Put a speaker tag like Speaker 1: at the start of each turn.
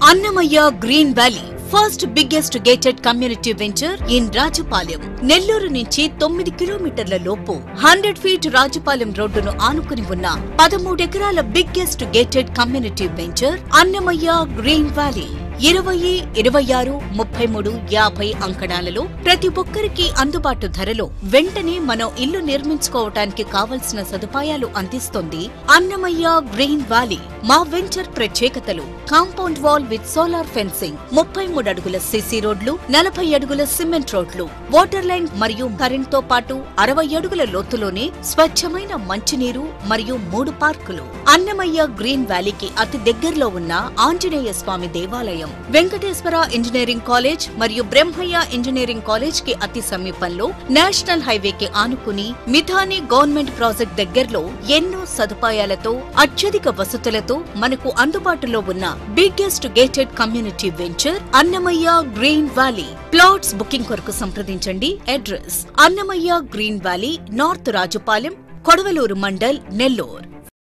Speaker 1: Annamayya green valley first biggest gated community venture in Rajapalem Nellore నుంచి తొమ్మిది కిలోమీటర్ల లోపు హండ్రెడ్ ఫీట్ రాజపాలెం రోడ్డును ఆనుకుని ఉన్న పదమూడెకరాల biggest gated community venture Annamayya green valley ఇరవై ఇరవై ఆరు ముప్పై మూడు యాభై అంకణాలలో ప్రతి ఒక్కరికి అందుబాటు ధరలో వెంటనే మనం ఇల్లు నిర్మించుకోవటానికి కావలసిన సదుపాయాలు అందిస్తుంది అన్నమయ్య గ్రీన్ వ్యాలీ మా వెంచర్ ప్రత్యేకతలు compound wall with solar fencing ముప్పై మూడు అడుగుల సిసి రోడ్లు నలభై అడుగుల సిమెంట్ రోడ్లు వాటర్ లైన్ మరియు కరెంట్ తో పాటు అరవై అడుగుల లోతులోనే స్వచ్ఛమైన మంచినీరు మరియు మూడు పార్కులు అన్నమయ్య గ్రీన్ వ్యాలీకి అతి దగ్గరలో ఉన్న ఆంజనేయ స్వామి దేవాలయం వెంకటేశ్వర ఇంజనీరింగ్ కాలేజ్ మరియు బ్రహ్మయ్య ఇంజనీరింగ్ కాలేజ్ కి అతి సమీపంలో నేషనల్ హైవేకి ఆనుకుని మిథాని గవర్నమెంట్ ప్రాజెక్ట్ దగ్గరలో ఎన్నో సదుపాయాలతో అత్యధిక వసతులతో మనకు అందుబాటులో ఉన్న biggest gated community venture Annamayya green valley plots booking కొరకు సంప్రదించండి address Annamayya green valley north Rajupalem Kodavalur mandal Nellore